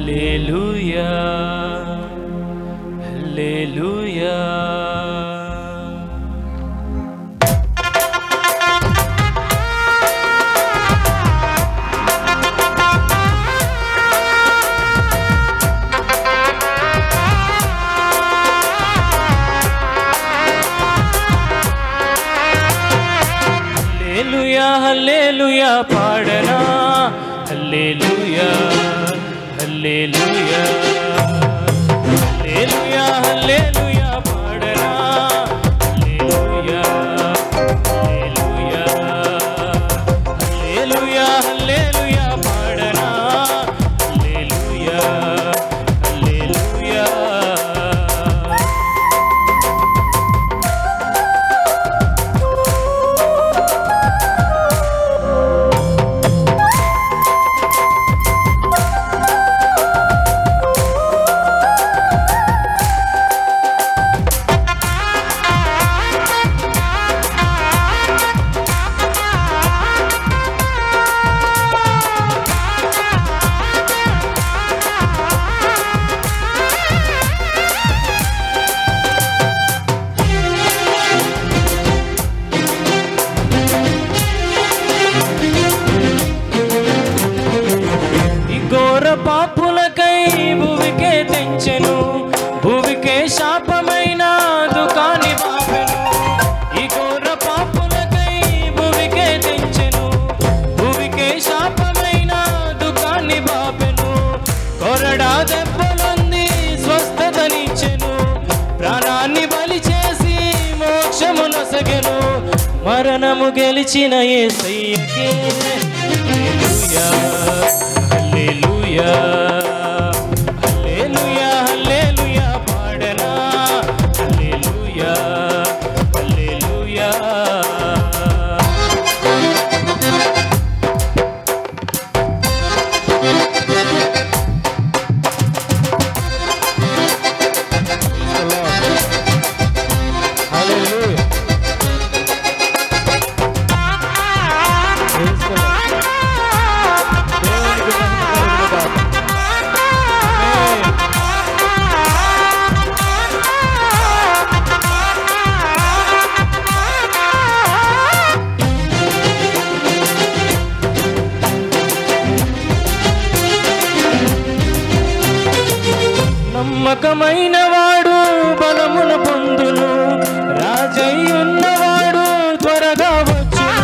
హల్లెలూయా హల్లెలూయా హల్లెలూయా హల్లెలూయా పాడనా హల్లెలూయా హల్లెలూయా హల్లెలూయా హల్లెలూయా పాడనా హల్లెలూయా హల్లెలూయా హల్లెలూయా హల్లెలూయా పాడనా హల్లెలూయా హల్లెలూయా ఈ ఘోర పాపులకై భూమికే తెంచెను భూమికే శాపమైన దుకాని బాపెను ఈ ఘోర పాపులకై భూమికే తెంచెను భూమికే శాపమైన దుకాని బాపెను కొరడా దెబ్బలొంది స్వస్థతనిచ్చెను ప్రాణాన్ని బలి చేసి మోక్షము నొసగెను మరణము గెలిచిన యేసయ్యకే హల్లెలూయా హల్లెలూయా హల్లెలూయా పాడనా హల్లెలూయా హల్లెలూయా Hallelujah. Praise the Lord. దేవునికి మహిమ కలుగును గాక. Amen. నమ్మకమైన వాడు బలమును పొందును రాజై ఉన్నవాడు త్వరగా వచ్చును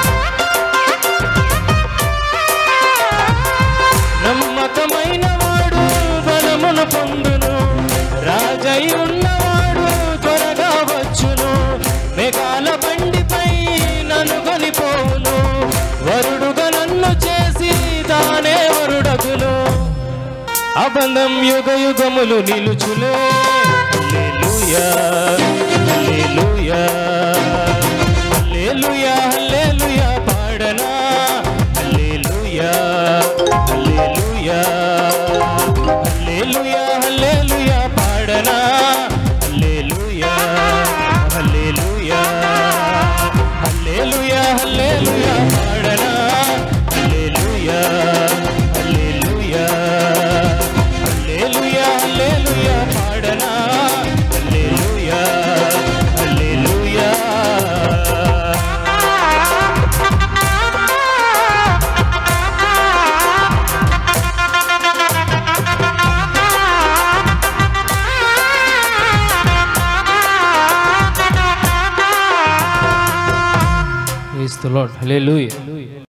నమ్మకమైన వాడు బలమును పొందును రాజై ఉన్నవాడు త్వరగా వచ్చును మేఘాల బండిపై నన్ను కొనిపోవును వరుడుగా నన్ను చేసి తానే వరుడగును అబంధం యుగ యుగములు నిలుచులే హల్లెలూయా హల్లెలూయా హల్లెలూయా హల్లెలూయా పాడనా హల్లెలూయా హల్లెలూయా హల్లెలూయా హల్లెలూయా పాడనా హల్లెలూయా హల్లెలూయా హల్లెలూయా హల్లెలూయా పాడనా హల్లెలూయా హల్లెలూయా హల్లెలూయా హల్లెలూయా పాడనా హల్లెలూయా హల్లెలూయా Praise the Lord. Hallelujah.